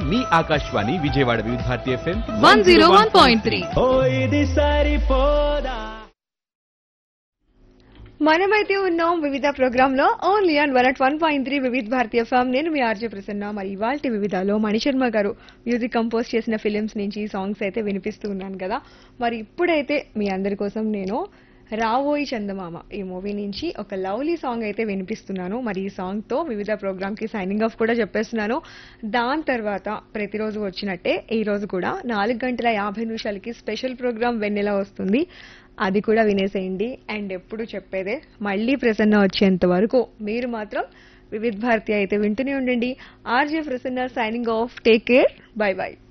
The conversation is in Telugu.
మీ Akashvani Vijayawada Vividh Bharati FM one zero one point three ఓ ఇది సరిపోదా మనమైతే ఉన్నాం వివిధ ప్రోగ్రామ్ లో only and one at one point three Vividh భారతీయ ఫామ్ నేను మీ ఆర్జే ప్రసన్న మరి ఇవాళ వివిధలో మణిశర్మ గారు మ్యూజిక్ కంపోజ్ చేసిన ఫిలిమ్స్ నుంచి సాంగ్స్ అయితే వినిపిస్తూ ఉన్నాను కదా మరి ఇప్పుడైతే మీ అందరి కోసం నేను రావోయి చందమామ ఈ మూవీ నుంచి ఒక లవ్లీ సాంగ్ అయితే వినిపిస్తున్నాను మరి ఈ సాంగ్ తో వివిధ ప్రోగ్రామ్ కి సైనింగ్ ఆఫ్ కూడా చెప్పేస్తున్నాను దాని తర్వాత ప్రతిరోజు వచ్చినట్టే ఈ రోజు కూడా నాలుగు గంటల యాభై నిమిషాలకి స్పెషల్ ప్రోగ్రామ్ వెన్నెల వస్తుంది అది కూడా వినేసేయండి అండ్ ఎప్పుడు చెప్పేదే మళ్ళీ ప్రసన్న వచ్చేంత వరకు మీరు మాత్రం వివిధ్ భారతి అయితే వింటూనే ఉండండి RJ Prasanna signing off take care bye by